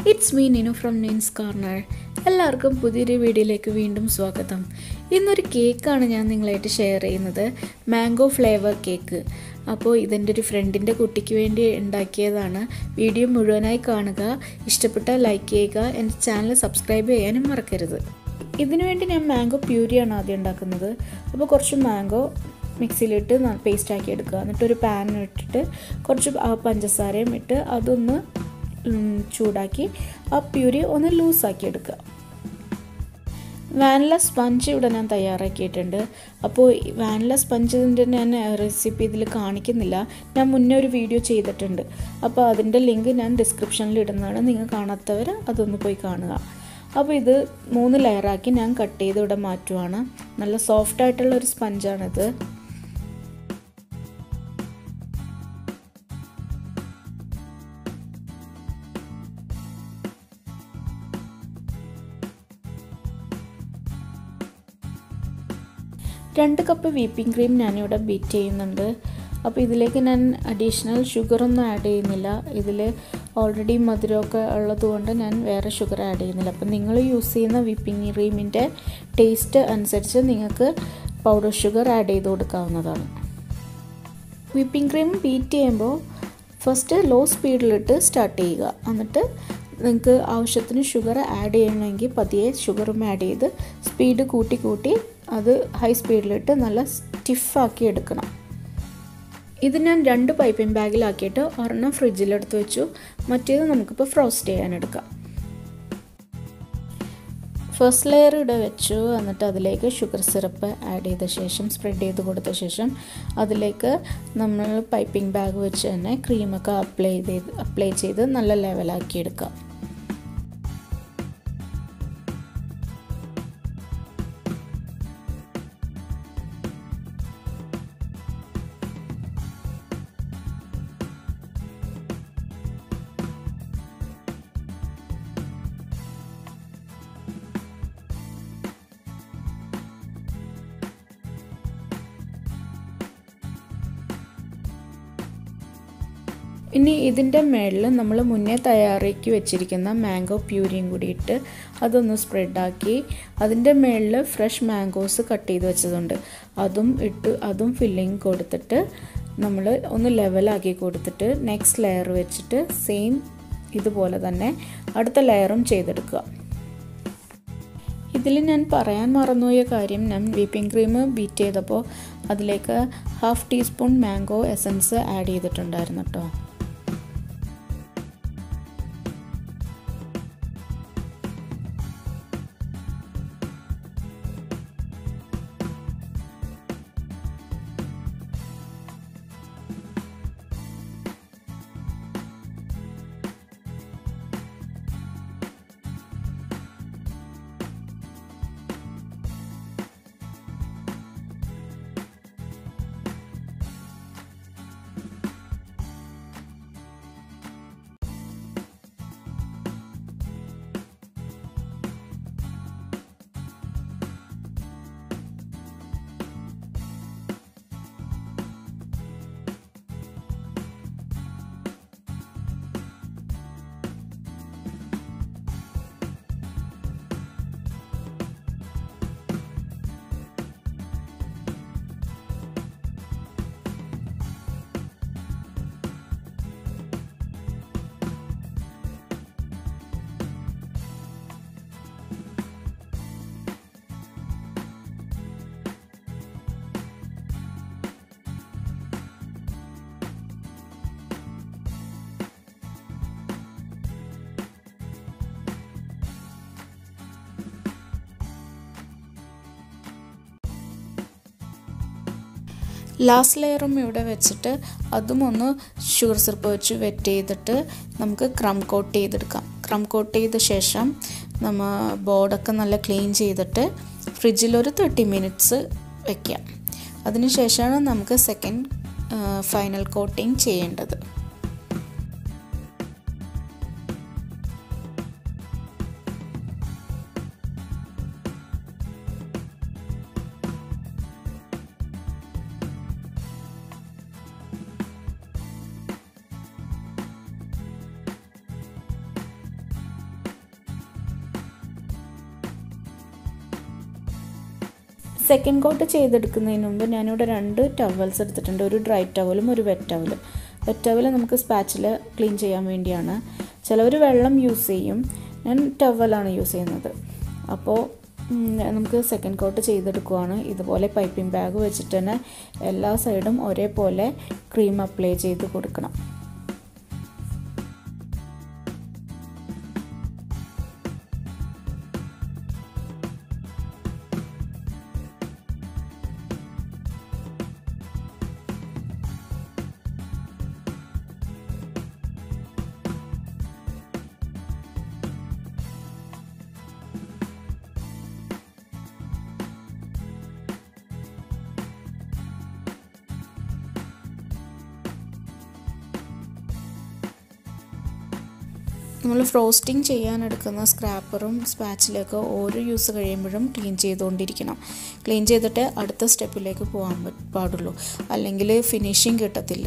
it's me Ninu from Nin's corner എല്ലാവർക്കും പുതിയൊരു വീഡിയോയിലേക്ക് വീണ്ടും സ്വാഗതം ഇന്നൊരു കേക്കാണ് ഞാൻ നിങ്ങളായിട്ട് ഷെയർ ചെയ്യുന്നത് മാംഗോ ഫ്ലേവർ കേക്ക് അപ്പോൾ ഇതെൻ്റെ ഒരു ഫ്രണ്ടിൻ്റെ കുട്ടിക്ക് വേണ്ടി ഉണ്ടാക്കിയതാണ് വീഡിയോ മുഴുവനായി കാണുക ഇഷ്ടപ്പെട്ടാൽ ലൈക്ക് ചെയ്യുക എൻ്റെ ചാനൽ സബ്സ്ക്രൈബ് ചെയ്യാനും മറക്കരുത് ഇതിനു വേണ്ടി ഞാൻ മാംഗോ പ്യൂരിയാണ് ആദ്യം ഉണ്ടാക്കുന്നത് അപ്പോൾ കുറച്ച് മാംഗോ മിക്സിയിലിട്ട് പേസ്റ്റ് ആക്കി എടുക്കുക എന്നിട്ട് ഒരു പാൻ ഇട്ടിട്ട് കുറച്ച് പഞ്ചസാരയും ഇട്ട് അതൊന്ന് ചൂടാക്കി ആ പ്യൂരി ഒന്ന് ലൂസാക്കി എടുക്കുക വാനില സ്പഞ്ച് ഇവിടെ ഞാൻ തയ്യാറാക്കിയിട്ടുണ്ട് അപ്പോൾ വാനില സ്പഞ്ചിൻ്റെ ഞാൻ റെസിപ്പി ഇതിൽ കാണിക്കുന്നില്ല ഞാൻ മുന്നേ ഒരു വീഡിയോ ചെയ്തിട്ടുണ്ട് അപ്പോൾ അതിൻ്റെ ലിങ്ക് ഞാൻ ഡിസ്ക്രിപ്ഷനിൽ ഇടുന്നതാണ് നിങ്ങൾ കാണാത്തവർ അതൊന്ന് പോയി കാണുക അപ്പോൾ ഇത് മൂന്ന് ലെയറാക്കി ഞാൻ കട്ട് ചെയ്ത് ഇവിടെ മാറ്റുവാണ് നല്ല സോഫ്റ്റ് ആയിട്ടുള്ള ഒരു സ്പഞ്ചാണിത് രണ്ട് കപ്പ് വീപ്പിംഗ് ക്രീം ഞാനിവിടെ ബീറ്റ് ചെയ്യുന്നുണ്ട് അപ്പോൾ ഇതിലേക്ക് ഞാൻ അഡീഷണൽ ഷുഗറൊന്നും ആഡ് ചെയ്യുന്നില്ല ഇതിൽ ഓൾറെഡി മധുരമൊക്കെ ഉള്ളതുകൊണ്ട് ഞാൻ വേറെ ഷുഗർ ആഡ് ചെയ്യുന്നില്ല അപ്പോൾ നിങ്ങൾ യൂസ് ചെയ്യുന്ന വിപ്പിംഗ് ക്രീമിൻ്റെ ടേസ്റ്റ് അനുസരിച്ച് നിങ്ങൾക്ക് പൗഡർ ഷുഗർ ആഡ് ചെയ്ത് കൊടുക്കാവുന്നതാണ് വിപ്പിംഗ് ക്രീം ബീറ്റ് ചെയ്യുമ്പോൾ ഫസ്റ്റ് ലോ സ്പീഡിലിട്ട് സ്റ്റാർട്ട് ചെയ്യുക എന്നിട്ട് നിങ്ങൾക്ക് ആവശ്യത്തിന് ഷുഗർ ആഡ് ചെയ്യണമെങ്കിൽ പതിയെ ഷുഗറും ആഡ് ചെയ്ത് സ്പീഡ് കൂട്ടി കൂട്ടി അത് ഹൈ സ്പീഡിലിട്ട് നല്ല സ്റ്റിഫാക്കി എടുക്കണം ഇത് ഞാൻ രണ്ട് പൈപ്പിംഗ് ബാഗിലാക്കിയിട്ട് ഒരെണ്ണം ഫ്രിഡ്ജിലെടുത്ത് വെച്ചു മറ്റേത് നമുക്കിപ്പോൾ ഫ്രോസ്റ്റ് ചെയ്യാനെടുക്കാം ഫസ്റ്റ് ലെയർ ഇവിടെ വെച്ചു എന്നിട്ട് അതിലേക്ക് ഷുഗർ സിറപ്പ് ആഡ് ചെയ്ത ശേഷം സ്പ്രെഡ് ചെയ്ത് കൊടുത്ത ശേഷം അതിലേക്ക് നമ്മൾ പൈപ്പിംഗ് ബാഗ് വെച്ച് തന്നെ ക്രീമൊക്കെ അപ്ലൈ ചെയ്ത് അപ്ലൈ ചെയ്ത് നല്ല ലെവലാക്കി എടുക്കാം ഇനി ഇതിൻ്റെ മേളിൽ നമ്മൾ മുന്നേ തയ്യാറാക്കി വെച്ചിരിക്കുന്ന മാംഗോ പ്യൂരിയും കൂടി ഇട്ട് അതൊന്ന് സ്പ്രെഡാക്കി അതിൻ്റെ മേളിൽ ഫ്രഷ് മാംഗോസ് കട്ട് ചെയ്ത് വെച്ചതുണ്ട് അതും ഇട്ട് അതും ഫില്ലിങ് കൊടുത്തിട്ട് നമ്മൾ ഒന്ന് ലെവലാക്കി കൊടുത്തിട്ട് നെക്സ്റ്റ് ലെയർ വെച്ചിട്ട് സെയിം ഇതുപോലെ തന്നെ അടുത്ത ലെയറും ചെയ്തെടുക്കുക ഇതിൽ ഞാൻ പറയാൻ മറന്നുപോയ കാര്യം ഞാൻ വിപ്പിംഗ് ക്രീം ബീറ്റ് ചെയ്തപ്പോൾ അതിലേക്ക് half teaspoon mango essence add ചെയ്തിട്ടുണ്ടായിരുന്നു കേട്ടോ ലാസ്റ്റ് ലെയറും ഇവിടെ വെച്ചിട്ട് അതും ഒന്ന് ഷുഗർ സിറപ്പ് വെച്ച് വെറ്റ് ചെയ്തിട്ട് നമുക്ക് ക്രം കോട്ട് ചെയ്തെടുക്കാം ക്രം കോട്ട് ചെയ്ത ശേഷം നമ്മൾ ബോർഡൊക്കെ നല്ല ക്ലീൻ ചെയ്തിട്ട് ഫ്രിഡ്ജിലൊരു തേർട്ടി മിനിറ്റ്സ് വെക്കാം അതിനുശേഷമാണ് നമുക്ക് സെക്കൻഡ് ഫൈനൽ കോട്ടിങ് ചെയ്യേണ്ടത് സെക്കൻഡ് കോട്ട് ചെയ്തെടുക്കുന്നതിന് മുമ്പ് ഞാനിവിടെ രണ്ട് ടവൽസ് എടുത്തിട്ടുണ്ട് ഒരു ഡ്രൈ ടവലും ഒരു വെറ്റ് ടവലും വെറ്റ് ടവൽ നമുക്ക് സ്പാച്ചിൽ ക്ലീൻ ചെയ്യാൻ വേണ്ടിയാണ് ചിലവർ വെള്ളം യൂസ് ചെയ്യും ഞാൻ ടവലാണ് യൂസ് ചെയ്യുന്നത് അപ്പോൾ നമുക്ക് സെക്കൻഡ് കോട്ട് ചെയ്തെടുക്കുവാണ് ഇതുപോലെ പൈപ്പിംഗ് ബാഗ് വെച്ചിട്ട് തന്നെ എല്ലാ സൈഡും ഒരേപോലെ ക്രീം അപ്ലൈ ചെയ്ത് കൊടുക്കണം നമ്മൾ ഫ്രോസ്റ്റിംഗ് ചെയ്യാൻ എടുക്കുന്ന സ്ക്രാപ്പറും സ്പാച്ചിലൊക്കെ ഓരോ യൂസ് കഴിയുമ്പോഴും ക്ലീൻ ചെയ്തുകൊണ്ടിരിക്കണം ക്ലീൻ ചെയ്തിട്ട് അടുത്ത സ്റ്റെപ്പിലേക്ക് പോകാൻ പാടുള്ളൂ അല്ലെങ്കിൽ ഫിനിഷിങ് കിട്ടത്തില്ല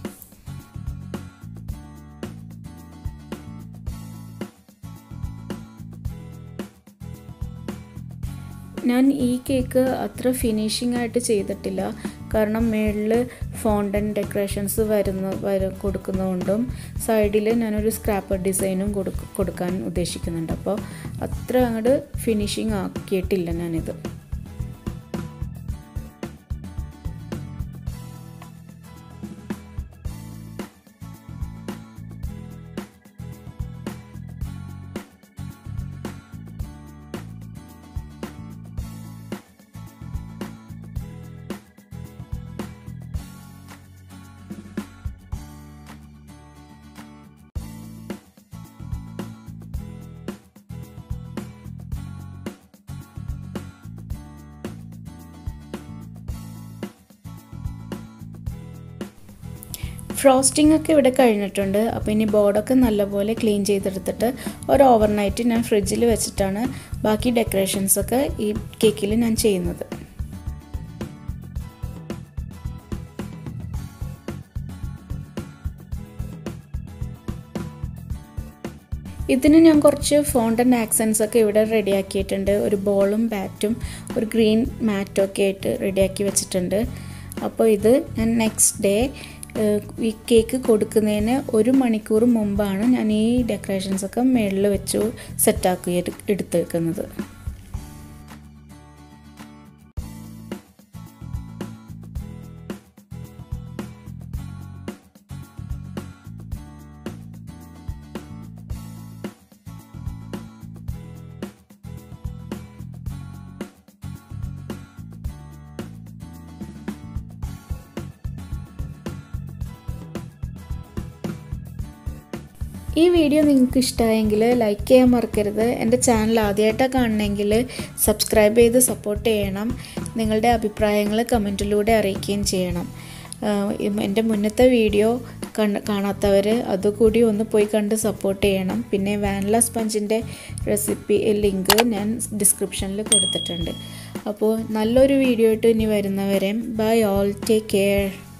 ഞാൻ ഈ കേക്ക് അത്ര ഫിനിഷിംഗ് ആയിട്ട് ചെയ്തിട്ടില്ല കാരണം മേളിൽ ഫോണ്ടൻ ഡെക്കറേഷൻസ് വരുന്ന വര കൊടുക്കുന്നതുകൊണ്ടും സൈഡിൽ ഞാനൊരു സ്ക്രാപ്പർ ഡിസൈനും കൊടുക്ക കൊടുക്കാൻ ഉദ്ദേശിക്കുന്നുണ്ട് അപ്പോൾ അത്ര അങ്ങോട്ട് ഫിനിഷിംഗ് ആക്കിയിട്ടില്ല ഞാനിത് ഫ്രോസ്റ്റിംഗ് ഒക്കെ ഇവിടെ കഴിഞ്ഞിട്ടുണ്ട് അപ്പോൾ ഇനി ബോർഡൊക്കെ നല്ലപോലെ ക്ലീൻ ചെയ്തെടുത്തിട്ട് ഒരു ഓവർനൈറ്റ് ഞാൻ ഫ്രിഡ്ജിൽ വെച്ചിട്ടാണ് ബാക്കി ഡെക്കറേഷൻസൊക്കെ ഈ കേക്കിൽ ഞാൻ ചെയ്യുന്നത് ഇതിന് ഞാൻ കുറച്ച് ഫോണ്ടൻ ആക്സൻസ് ഒക്കെ ഇവിടെ റെഡിയാക്കിയിട്ടുണ്ട് ഒരു ബോളും ബാറ്റും ഒരു ഗ്രീൻ മാറ്റും ഒക്കെ ആയിട്ട് റെഡിയാക്കി വെച്ചിട്ടുണ്ട് അപ്പോൾ ഇത് ഞാൻ നെക്സ്റ്റ് ഡേ ഈ കേക്ക് കൊടുക്കുന്നതിന് ഒരു മണിക്കൂർ മുമ്പാണ് ഞാൻ ഈ ഡെക്കറേഷൻസ് ഒക്കെ മുകളിൽ വെച്ച് സെറ്റാക്കി എടുത്ത് വെക്കുന്നത് ഈ വീഡിയോ നിങ്ങൾക്ക് ഇഷ്ടമായെങ്കിൽ ലൈക്ക് ചെയ്യാൻ മറക്കരുത് എൻ്റെ ചാനൽ ആദ്യമായിട്ടാണ് കാണണമെങ്കിൽ സബ്സ്ക്രൈബ് ചെയ്ത് സപ്പോർട്ട് ചെയ്യണം നിങ്ങളുടെ അഭിപ്രായങ്ങൾ കമൻറ്റിലൂടെ അറിയിക്കുകയും ചെയ്യണം എൻ്റെ മുന്നത്തെ വീഡിയോ കണ്ട് കാണാത്തവർ അതുകൂടി ഒന്ന് പോയി കണ്ട് സപ്പോർട്ട് ചെയ്യണം പിന്നെ വാനില സ്പഞ്ചിൻ്റെ റെസിപ്പി ലിങ്ക് ഞാൻ ഡിസ്ക്രിപ്ഷനിൽ കൊടുത്തിട്ടുണ്ട് അപ്പോൾ നല്ലൊരു വീഡിയോ ആയിട്ട് ഇനി വരുന്നവരെ ബൈ ഓൾ ടേക്ക് കെയർ